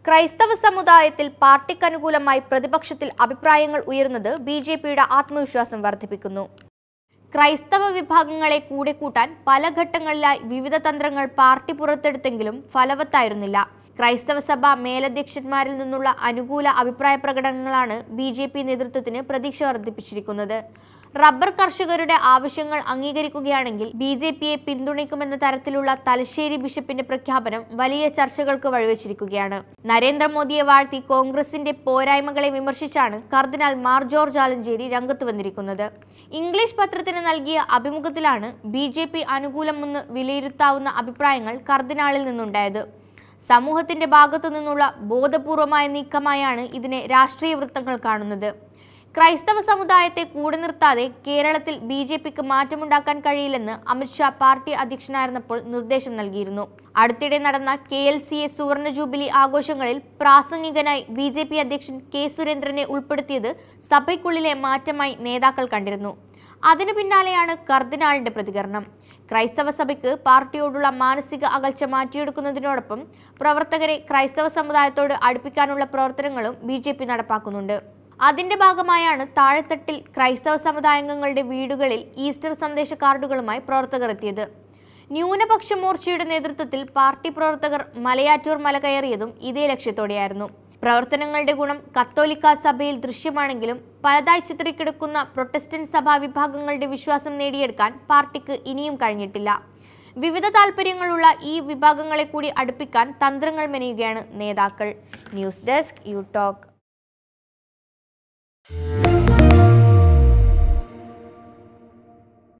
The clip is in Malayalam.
ക്രൈസ്തവ സമുദായത്തിൽ പാർട്ടിക്കനുകൂലമായി പ്രതിപക്ഷത്തിൽ അഭിപ്രായങ്ങൾ ഉയരുന്നത് ബി ജെ പിയുടെ ആത്മവിശ്വാസം വർദ്ധിപ്പിക്കുന്നു ക്രൈസ്തവ വിഭാഗങ്ങളെ കൂടെ കൂട്ടാൻ പല ഘട്ടങ്ങളിലായി വിവിധ തന്ത്രങ്ങൾ പാർട്ടി പുറത്തെടുത്തെങ്കിലും ഫലവത്തായിരുന്നില്ല ക്രൈസ്തവ സഭ മേലധ്യക്ഷന്മാരിൽ നിന്നുള്ള അനുകൂല അഭിപ്രായ പ്രകടനങ്ങളാണ് ബി ജെ പി നേതൃത്വത്തിന് പ്രതീക്ഷ വർദ്ധിപ്പിച്ചിരിക്കുന്നത് റബ്ബർ കർഷകരുടെ ആവശ്യങ്ങൾ അംഗീകരിക്കുകയാണെങ്കിൽ ബി ജെ പിയെ പിന്തുണയ്ക്കുമെന്ന തരത്തിലുള്ള തലശ്ശേരി ബിഷപ്പിന്റെ പ്രഖ്യാപനം വലിയ ചർച്ചകൾക്ക് വഴിവെച്ചിരിക്കുകയാണ് നരേന്ദ്രമോദിയെ വാഴ്ത്തി കോൺഗ്രസിന്റെ പോരായ്മകളെ വിമർശിച്ചാണ് കർദിനാൾ മാർ ജോർജ് ആലഞ്ചേരി രംഗത്ത് വന്നിരിക്കുന്നത് ഇംഗ്ലീഷ് പത്രത്തിന് നൽകിയ അഭിമുഖത്തിലാണ് ബി ജെ പി അനുകൂലമെന്ന് വിലയിരുത്താവുന്ന അഭിപ്രായങ്ങൾ കർദിനാളിൽ നിന്നുണ്ടായത് സമൂഹത്തിന്റെ ഭാഗത്തു നിന്നുള്ള ബോധപൂർവമായ നീക്കമായാണ് ഇതിനെ രാഷ്ട്രീയ വൃത്തങ്ങൾ കാണുന്നത് ക്രൈസ്തവ സമുദായത്തെ കൂടെ നിർത്താതെ കേരളത്തിൽ ബി ജെ പിക്ക് മാറ്റമുണ്ടാക്കാൻ കഴിയില്ലെന്ന് അമിത്ഷാ പാർട്ടി അധ്യക്ഷനായിരുന്നപ്പോൾ നിർദ്ദേശം നൽകിയിരുന്നു അടുത്തിടെ നടന്ന കെ എൽ സി എ സുവർണ ജൂബിലി ആഘോഷങ്ങളിൽ പ്രാസംഗികനായി ബി ജെ പി അധ്യക്ഷൻ കെ സുരേന്ദ്രനെ ഉൾപ്പെടുത്തിയത് സഭയ്ക്കുള്ളിലെ മാറ്റമായി നേതാക്കൾ കണ്ടിരുന്നു അതിനു പിന്നാലെയാണ് കർദിനാളിന്റെ പ്രതികരണം ക്രൈസ്തവ സഭയ്ക്ക് പാർട്ടിയോടുള്ള മാനസിക അകൽച്ച മാറ്റിയെടുക്കുന്നതിനോടൊപ്പം പ്രവർത്തകരെ ക്രൈസ്തവ സമുദായത്തോട് അടുപ്പിക്കാനുള്ള പ്രവർത്തനങ്ങളും ബി ജെ പി നടപ്പാക്കുന്നുണ്ട് അതിന്റെ ഭാഗമായാണ് താഴെത്തട്ടിൽ ക്രൈസ്തവ സമുദായാംഗങ്ങളുടെ വീടുകളിൽ ഈസ്റ്റർ സന്ദേശ കാർഡുകളുമായി പ്രവർത്തകർ എത്തിയത് ന്യൂനപക്ഷ മോർച്ചയുടെ നേതൃത്വത്തിൽ പാർട്ടി പ്രവർത്തകർ മലയാറ്റൂർ മല കയറിയതും ഇതേ ലക്ഷ്യത്തോടെയായിരുന്നു പ്രവർത്തനങ്ങളുടെ ഗുണം കത്തോലിക്ക സഭയിൽ ദൃശ്യമാണെങ്കിലും പലതായി ചിത്രീക്കെടുക്കുന്ന പ്രൊട്ടസ്റ്റന്റ് സഭാ വിഭാഗങ്ങളുടെ വിശ്വാസം നേടിയെടുക്കാൻ പാർട്ടിക്ക് ഇനിയും കഴിഞ്ഞിട്ടില്ല വിവിധ താല്പര്യങ്ങളുള്ള ഈ വിഭാഗങ്ങളെ കൂടി അടുപ്പിക്കാൻ തന്ത്രങ്ങൾ മെനയുകയാണ് നേതാക്കൾ ന്യൂസ് ഡെസ്ക് യു ടോക്ക്